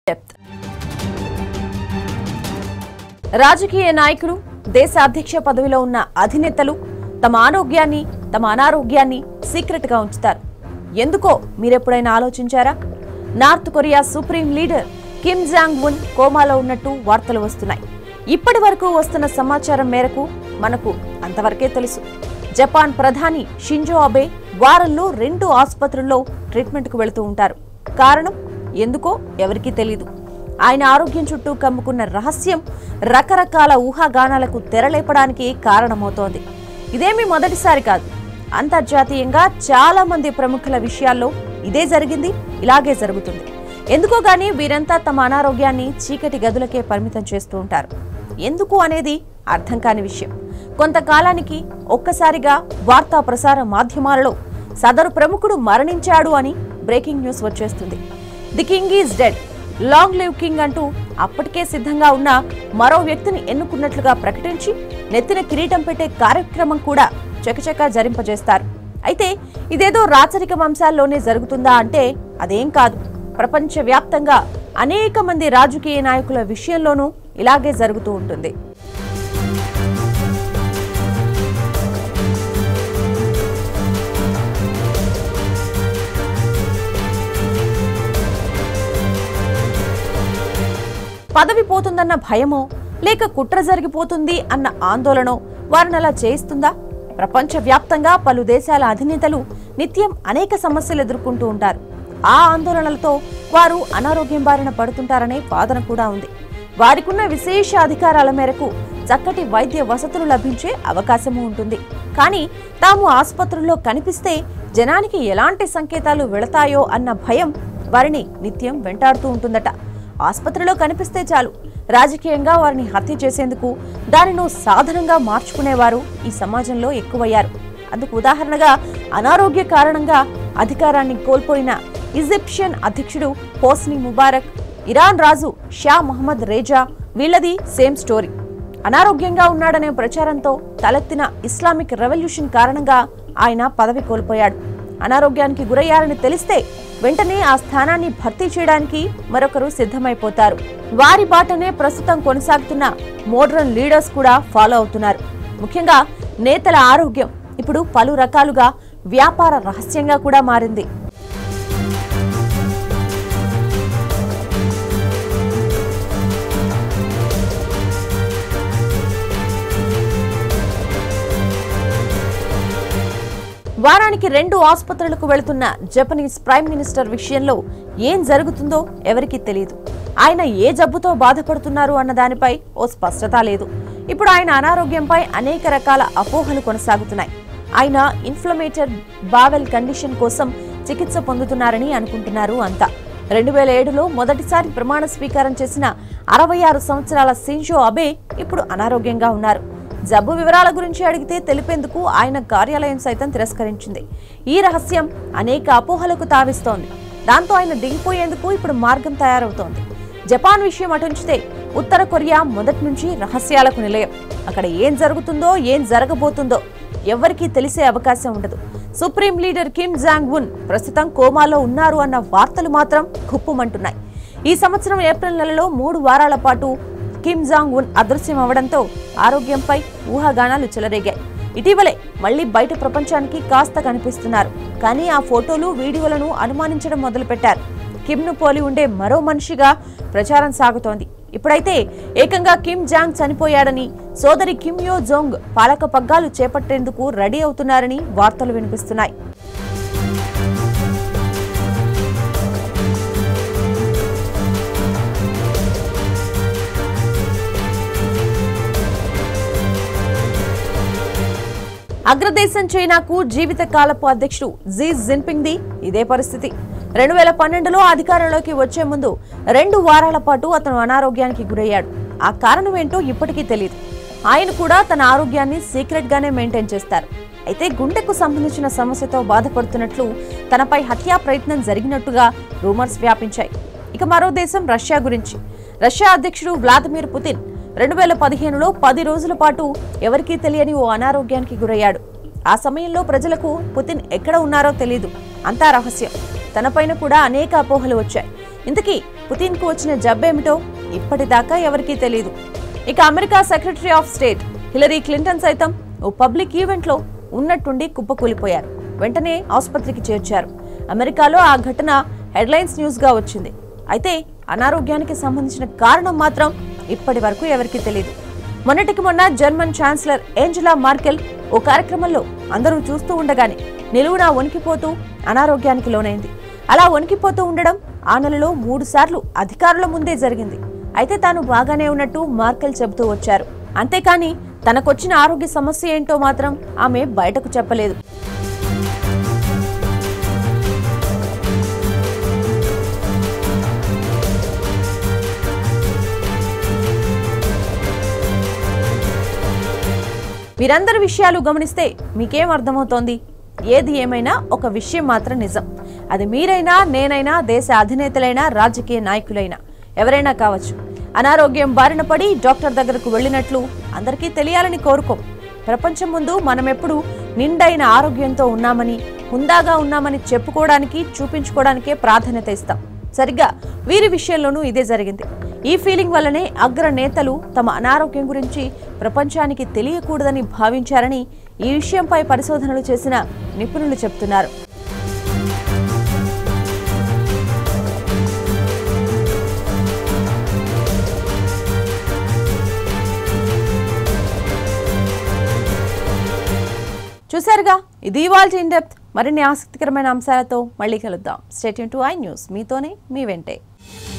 depth రాజకీయ నాయకులు దేశ అధ్యక్ష పదవిలో ఉన్న అధినేతలు తమ ఆరోగ్యాన్ని తమ అనారోగ్యాన్ని సీక్రెట్ గా ఉంచుతారు ఎందుకో మీరెప్పుడైనా ఆలోచించారా North Korea supreme leader Kim Jong Un కోమాలో ఉన్నట్టు వార్తలు వస్తున్నాయి ఇప్పటి వరకు వస్తున్న సమాచారం మేరకు మనకు అంతవరకే తెలుసు జపాన్ ప్రధాని షింజో అబే వారంలో రెండు ఆసుపత్రుల్లో ట్రీట్మెంట్కు వెళుతూ ఉంటారు కారణం ఎందుకో ఎవరికీ తెలీదు ఆయన ఆరోగ్యం చుట్టూ కమ్ముకున్న రహస్యం రకరకాల ఊహాగానాలకు తెరలేపడానికి కారణమవుతోంది ఇదేమీ మొదటిసారి కాదు అంతర్జాతీయంగా చాలా మంది ప్రముఖుల విషయాల్లో ఇదే జరిగింది ఇలాగే జరుగుతుంది ఎందుకో గానీ వీరంతా తమ అనారోగ్యాన్ని చీకటి గదులకే పరిమితం చేస్తూ ఉంటారు ఎందుకు అనేది అర్థం కాని విషయం కొంతకాలానికి ఒక్కసారిగా వార్తా ప్రసార మాధ్యమాలలో సదరు ప్రముఖుడు మరణించాడు అని బ్రేకింగ్ న్యూస్ వచ్చేస్తుంది the king is dead long live king అంటూ అప్పటికే సిద్ధంగా ఉన్న మరో వ్యక్తిని ఎన్నుకున్నట్లుగా ప్రకటించి నెత్తిన కిరీటం పెట్టే కార్యక్రమం కూడా చకచకా జరింపజేస్తారు అయితే ఇదేదో రాచరిక వంశాల్లోనే జరుగుతుందా అంటే అదేం కాదు ప్రపంచవ్యాప్తంగా అనేక మంది రాజకీయ నాయకుల విషయంలోనూ ఇలాగే జరుగుతూ ఉంటుంది పదవి పోతుందన్న భయమో లేక కుట్ర జరిగిపోతుంది అన్న ఆందోళనో వారిని అలా చేయిస్తుందా ప్రపంచవ్యాప్తంగా పలు దేశాల అధినేతలు నిత్యం అనేక సమస్యలు ఎదుర్కొంటూ ఉంటారు ఆ ఆందోళనలతో వారు అనారోగ్యం బారిన పడుతుంటారనే వాదన కూడా ఉంది వారికున్న విశేష అధికారాల మేరకు చక్కటి వైద్య వసతులు లభించే అవకాశము ఉంటుంది కానీ తాము ఆసుపత్రుల్లో కనిపిస్తే జనానికి ఎలాంటి సంకేతాలు వెళతాయో అన్న భయం వారిని నిత్యం వెంటాడుతూ ఉంటుందట ఆసుపత్రిలో కనిపిస్తే చాలు రాజకీయంగా వారిని హత్య చేసేందుకు దానిను సాధనంగా మార్చుకునేవారు ఈ సమాజంలో ఎక్కువయ్యారు అందుకు ఉదాహరణగా అనారోగ్య కారణంగా అధికారాన్ని కోల్పోయిన ఈజిప్షియన్ అధ్యక్షుడు హోస్ని ముబారక్ ఇరాన్ రాజు షా మహమ్మద్ రేజా వీళ్ళది సేమ్ స్టోరీ అనారోగ్యంగా ఉన్నాడనే ప్రచారంతో తలెత్తిన ఇస్లామిక్ రెవల్యూషన్ కారణంగా ఆయన పదవి కోల్పోయాడు అనారోగ్యానికి గురయ్యారని తెలిస్తే వెంటనే ఆ స్థానాన్ని భర్తీ చేయడానికి మరొకరు సిద్ధమైపోతారు వారి బాటనే ప్రస్తుతం కొనసాగుతున్న మోడ్రన్ లీడర్స్ కూడా ఫాలో అవుతున్నారు ముఖ్యంగా నేతల ఆరోగ్యం ఇప్పుడు పలు రకాలుగా వ్యాపార రహస్యంగా కూడా మారింది వారానికి రెండు ఆసుపత్రులకు వెళుతున్న జపనీస్ ప్రైమ్ మినిస్టర్ విషయంలో ఏం జరుగుతుందో ఎవరికీ తెలియదు ఆయన ఏ జబ్బుతో బాధపడుతున్నారు అన్న దానిపై ఓ స్పష్టత లేదు ఇప్పుడు ఆయన అనారోగ్యంపై అనేక రకాల అపోహలు కొనసాగుతున్నాయి ఆయన ఇన్ఫ్లమేటెడ్ బావెల్ కండిషన్ కోసం చికిత్స పొందుతున్నారని అనుకుంటున్నారు అంతా రెండు వేల ఏడులో మొదటిసారి ప్రమాణ స్వీకారం చేసిన అరవై ఆరు సంవత్సరాల సింజో అబే ఇప్పుడు అనారోగ్యంగా ఉన్నారు జబ్బు వివరాల గురించి అడిగితే తెలిపేందుకు ఆయన కార్యాలయం సైతం తిరస్కరించింది ఈ రహస్యం అనేక అపోహలకు తావిస్తోంది దాంతో ఆయన దిగిపోయేందుకు ఇప్పుడు మార్గం తయారవుతోంది జపాన్ విషయం అటుంచితే ఉత్తర కొరియా మొదటి నుంచి రహస్యాలకు నిలయం అక్కడ ఏం జరుగుతుందో ఏం జరగబోతుందో ఎవ్వరికీ తెలిసే అవకాశం ఉండదు సుప్రీం లీడర్ కిమ్ జాంగ్ ఉన్ ప్రస్తుతం కోమాలో ఉన్నారు అన్న వార్తలు మాత్రం కుప్పుమంటున్నాయి ఈ సంవత్సరం ఏప్రిల్ నెలలో మూడు వారాల పాటు కిమ్ జాంగ్ ఉన్ అదృశ్యం అవడంతో ఆరోగ్యంపై ఊహాగానాలు చెలరేగాయి ఇటీవలే మళ్లీ బయట ప్రపంచానికి కాస్త కనిపిస్తున్నారు కానీ ఆ ఫోటోలు వీడియోలను అనుమానించడం మొదలుపెట్టారు కిమ్ను పోలి ఉండే మరో మనిషిగా ప్రచారం సాగుతోంది ఇప్పుడైతే ఏకంగా కిమ్ జాంగ్ చనిపోయాడని సోదరి కిమ్ యో జోంగ్ పాలక పగ్గాలు చేపట్టేందుకు రెడీ అవుతున్నారని వార్తలు వినిపిస్తున్నాయి అగ్రదేశం చైనాకు జీవితకాలపు అధ్యక్షుడు జీ జిన్పింగ్ ది ఇదే పరిస్థితి రెండు వేల పన్నెండులో అధికారంలోకి వచ్చే ముందు రెండు వారాల పాటు అతను అనారోగ్యానికి గురయ్యాడు ఆ కారణం ఏంటో ఇప్పటికీ తెలియదు ఆయన కూడా తన ఆరోగ్యాన్ని సీక్రెట్ గానే మెయింటైన్ చేస్తారు అయితే గుండెకు సంబంధించిన సమస్యతో బాధపడుతున్నట్లు తనపై హత్యా ప్రయత్నం జరిగినట్టుగా రూమర్స్ వ్యాపించాయి ఇక మరో దేశం రష్యా గురించి రష్యా అధ్యక్షుడు వ్లాదిమిర్ పుతిన్ రెండు వేల పదిహేనులో పది రోజుల పాటు ఎవరికీ తెలియని ఓ అనారోగ్యానికి గురయ్యాడు ఆ సమయంలో ప్రజలకు పుతిన్ ఎక్కడ ఉన్నారో తెలియదు అంతా రహస్యం తనపైన కూడా అనేక అపోహలు వచ్చాయి ఇంతకీ పుతిన్కు వచ్చిన జబ్బేమిటో ఇప్పటిదాకా ఎవరికీ తెలియదు ఇక America secretary of state Hillary Clinton సైతం ఓ పబ్లిక్ ఈవెంట్లో ఉన్నట్టుండి కుప్పకూలిపోయారు వెంటనే ఆసుపత్రికి చేర్చారు అమెరికాలో ఆ ఘటన హెడ్లైన్స్ న్యూస్గా వచ్చింది అయితే అనారోగ్యానికి సంబంధించిన కారణం మాత్రం ఇప్పటి వరకు ఎవరికీ తెలియదు మొన్నటికి మొన్న జర్మన్ ఛాన్సలర్ ఏంజలా మార్కెల్ ఓ కార్యక్రమంలో అందరూ చూస్తూ ఉండగానే నిలువునా వణికిపోతూ అనారోగ్యానికి లోనైంది అలా వణికిపోతూ ఉండడం ఆ నెలలో మూడు సార్లు అధికారుల ముందే జరిగింది అయితే తాను బాగానే ఉన్నట్టు మార్కెల్ చెబుతూ వచ్చారు అంతేకాని తనకొచ్చిన ఆరోగ్య సమస్య ఏంటో మాత్రం ఆమె బయటకు చెప్పలేదు వీరందరి విషయాలు గమనిస్తే మీకేం అర్థమవుతోంది ఏది ఏమైనా ఒక విషయం మాత్రం నిజం అది మీరైనా నేనైనా దేశ అధినేతలైనా రాజకీయ నాయకులైనా ఎవరైనా కావచ్చు అనారోగ్యం బారిన పడి డాక్టర్ దగ్గరకు వెళ్ళినట్లు అందరికీ తెలియాలని కోరుకోం ప్రపంచం ముందు మనం ఎప్పుడు నిండైన ఆరోగ్యంతో ఉన్నామని హుందాగా ఉన్నామని చెప్పుకోవడానికి చూపించుకోవడానికే ప్రాధాన్యత ఇస్తాం సరిగ్గా వీరి విషయంలోనూ ఇదే జరిగింది ఈ ఫీలింగ్ వల్లనే అగ్ర నేతలు తమ అనారోగ్యం గురించి ప్రపంచానికి తెలియకూడదని భావించారని ఈ విషయంపై పరిశోధనలు చేసిన నిపుణులు చెబుతున్నారు చూశారుగా ఇది ఇవాల్టి ఇన్ డెప్త్ మరిన్ని ఆసక్తికరమైన అంశాలతో మళ్ళీ కలుద్దాం స్టేట్ టు ఐ న్యూస్ మీతోనే మీ వెంటే